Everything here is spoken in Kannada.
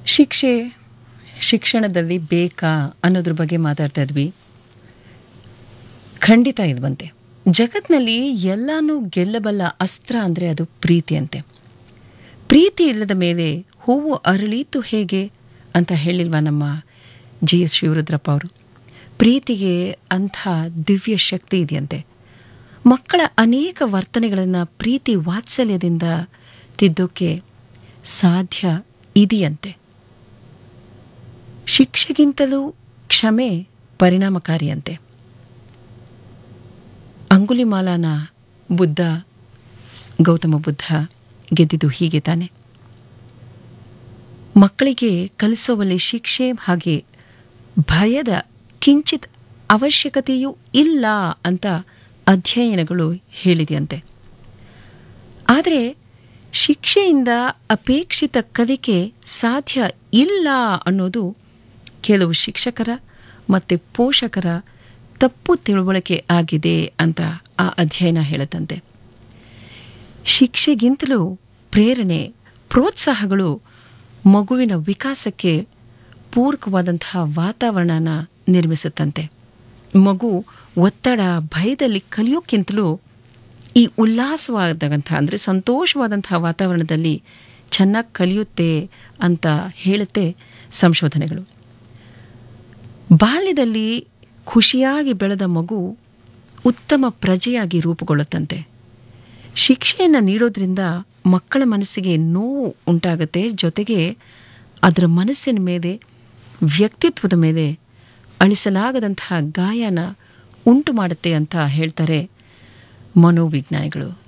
ಶಿಕ್ಷೆ ಶಿಕ್ಷಣದಲ್ಲಿ ಬೇಕಾ ಅನ್ನೋದ್ರ ಬಗ್ಗೆ ಮಾತಾಡ್ತಾ ಇದ್ವಿ ಖಂಡಿತ ಇದ್ವಂತೆ ಜಗತ್ನಲ್ಲಿ ಎಲ್ಲಾನು ಗೆಲ್ಲಬಲ್ಲ ಅಸ್ತ್ರ ಅಂದರೆ ಅದು ಪ್ರೀತಿ ಅಂತೆ ಪ್ರೀತಿ ಇಲ್ಲದ ಮೇಲೆ ಹೂವು ಅರಳೀತು ಹೇಗೆ ಅಂತ ಹೇಳಿಲ್ವಾ ನಮ್ಮ ಜಿ ಎಸ್ ಶಿವರುದ್ರಪ್ಪ ಅವರು ಪ್ರೀತಿಗೆ ಅಂಥ ದಿವ್ಯ ಶಕ್ತಿ ಇದೆಯಂತೆ ಮಕ್ಕಳ ಅನೇಕ ವರ್ತನೆಗಳನ್ನು ಪ್ರೀತಿ ವಾತ್ಸಲ್ಯದಿಂದ ತಿದ್ದೋಕ್ಕೆ ಸಾಧ್ಯ ಇದೆಯಂತೆ ಶಿಕ್ಷೆಗಿಂತಲೂ ಕ್ಷಮೆ ಪರಿಣಾಮಕಾರಿಯಂತೆ ಅಂಗುಲಿಮಾಲನ ಬುದ್ಧ ಗೌತಮ ಬುದ್ಧ ಗೆದ್ದಿದ್ದು ಹೀಗೆ ತಾನೆ ಮಕ್ಕಳಿಗೆ ಕಲಿಸೋವಲ್ಲಿ ಶಿಕ್ಷೆ ಹಾಗೆ ಭಯದ ಕಿಂಚಿತ್ ಅವಶ್ಯಕತೆಯೂ ಇಲ್ಲ ಅಂತ ಅಧ್ಯಯನಗಳು ಹೇಳಿದೆಯಂತೆ ಆದರೆ ಶಿಕ್ಷೆಯಿಂದ ಅಪೇಕ್ಷಿತ ಕಲಿಕೆ ಸಾಧ್ಯ ಇಲ್ಲ ಅನ್ನೋದು ಕೆಲವು ಶಿಕ್ಷಕರ ಮತ್ತು ಪೋಷಕರ ತಪ್ಪು ತಿಳುವಳಿಕೆ ಆಗಿದೆ ಅಂತ ಆ ಅಧ್ಯಯನ ಹೇಳುತ್ತಂತೆ ಶಿಕ್ಷೆಗಿಂತಲೂ ಪ್ರೇರಣೆ ಪ್ರೋತ್ಸಾಹಗಳು ಮಗುವಿನ ವಿಕಾಸಕ್ಕೆ ಪೂರಕವಾದಂತಹ ವಾತಾವರಣನ ನಿರ್ಮಿಸುತ್ತಂತೆ ಮಗು ಒತ್ತಡ ಭಯದಲ್ಲಿ ಕಲಿಯೋಕ್ಕಿಂತಲೂ ಈ ಉಲ್ಲಾಸವಾದಂಥ ಅಂದರೆ ಸಂತೋಷವಾದಂತಹ ವಾತಾವರಣದಲ್ಲಿ ಚೆನ್ನಾಗಿ ಕಲಿಯುತ್ತೆ ಅಂತ ಹೇಳುತ್ತೆ ಸಂಶೋಧನೆಗಳು ಬಾಲ್ಯದಲ್ಲಿ ಖುಷಿಯಾಗಿ ಬೆಳೆದ ಮಗು ಉತ್ತಮ ಪ್ರಜೆಯಾಗಿ ರೂಪುಗೊಳ್ಳುತ್ತಂತೆ ಶಿಕ್ಷೆಯನ್ನು ನೀಡೋದ್ರಿಂದ ಮಕ್ಕಳ ಮನಸ್ಸಿಗೆ ನೋವು ಉಂಟಾಗುತ್ತೆ ಜೊತೆಗೆ ಅದರ ಮನಸ್ಸಿನ ಮೇಲೆ ವ್ಯಕ್ತಿತ್ವದ ಮೇಲೆ ಅಳಿಸಲಾಗದಂತಹ ಗಾಯನ ಉಂಟು ಮಾಡುತ್ತೆ ಅಂತ ಹೇಳ್ತಾರೆ ಮನೋವಿಜ್ಞಾನಿಗಳು